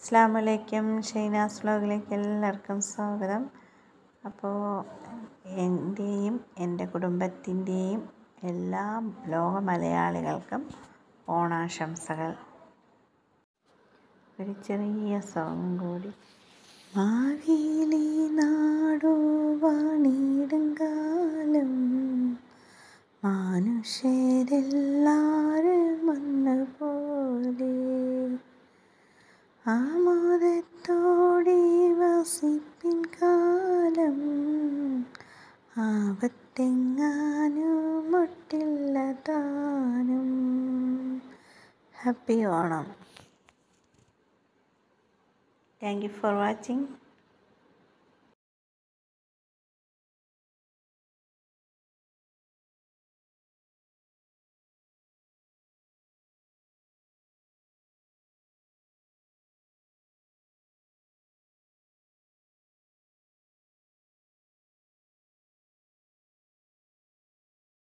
അസ്സാം വലൈക്കും ഷൈനാസ് വ്ലോഗിലേക്ക് എല്ലാവർക്കും സ്വാഗതം അപ്പോൾ എൻ്റെയും എൻ്റെ കുടുംബത്തിൻ്റെയും എല്ലാ ലോക മലയാളികൾക്കും ഓണാശംസകൾ ഒരു ചെറിയ സോങ് കൂടി മാവേലി നാടുവാണിടും കാലം മനുഷ്യരെല്ലാരും വന്നപോലെ ആമോദത്തോടെ വസിപ്പിൻ കാലം ആപത്തെങ്ങാനും മുട്ടില്ല താനും happy Onam thank you for watching